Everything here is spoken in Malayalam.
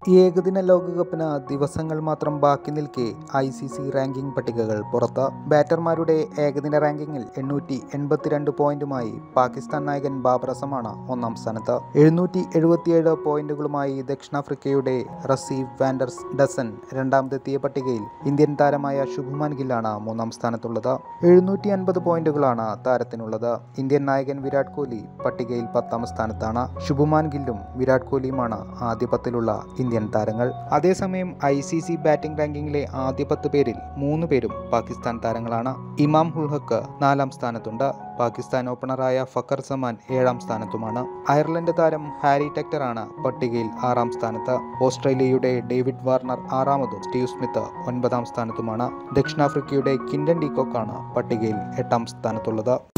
ഏകദിന ലോകകപ്പിന് ദിവസങ്ങൾ മാത്രം ബാക്കി നിൽക്കെ ഐ സി സി റാങ്കിംഗ് പട്ടികകൾ പുറത്ത് ബാറ്റർമാരുടെ ഏകദിന റാങ്കിങ്ങിൽ എണ്ണൂറ്റി എൺപത്തിരണ്ട് പോയിന്റുമായി പാകിസ്ഥാൻ നായകൻ ബാബർ അസമാണ് ഒന്നാം സ്ഥാനത്ത് എഴുന്നൂറ്റി എഴുപത്തിയേഴ് പോയിന്റുകളുമായി ദക്ഷിണാഫ്രിക്കയുടെ റസീവ് വാൻഡർസ് ഡസൻ രണ്ടാമതെത്തിയ പട്ടികയിൽ ഇന്ത്യൻ താരമായ ശുഭ്മാൻ ഗില്ലാണ് മൂന്നാം സ്ഥാനത്തുള്ളത് എഴുന്നൂറ്റി അൻപത് പോയിന്റുകളാണ് താരത്തിനുള്ളത് ഇന്ത്യൻ നായകൻ വിരാട് കോഹ്ലി പട്ടികയിൽ പത്താം സ്ഥാനത്താണ് ശുഭ്മാൻ ഗില്ലും വിരാട് കോഹ്ലിയുമാണ് ആദ്യ പത്തിലുള്ള ഇന്ത്യൻ താരങ്ങൾ അതേസമയം ഐ സി സി ബാറ്റിംഗ് റാങ്കിങ്ങിലെ ആദ്യ പത്ത് പേരിൽ മൂന്ന് പേരും പാകിസ്ഥാൻ താരങ്ങളാണ് ഇമാം ഹുൾഹക്ക് നാലാം സ്ഥാനത്തുണ്ട് പാകിസ്ഥാൻ ഓപ്പണറായ ഫക്കർ സമാൻ ഏഴാം സ്ഥാനത്തുമാണ് അയർലൻഡ് താരം ഹാരി ടെക്ടറാണ് പട്ടികയിൽ ആറാം സ്ഥാനത്ത് ഓസ്ട്രേലിയയുടെ ഡേവിഡ് വാർണർ ആറാമതും സ്റ്റീവ് സ്മിത്ത് ഒൻപതാം സ്ഥാനത്തുമാണ് ദക്ഷിണാഫ്രിക്കയുടെ കിൻഡൻ ഡീകോക്കാണ് പട്ടികയിൽ എട്ടാം സ്ഥാനത്തുള്ളത്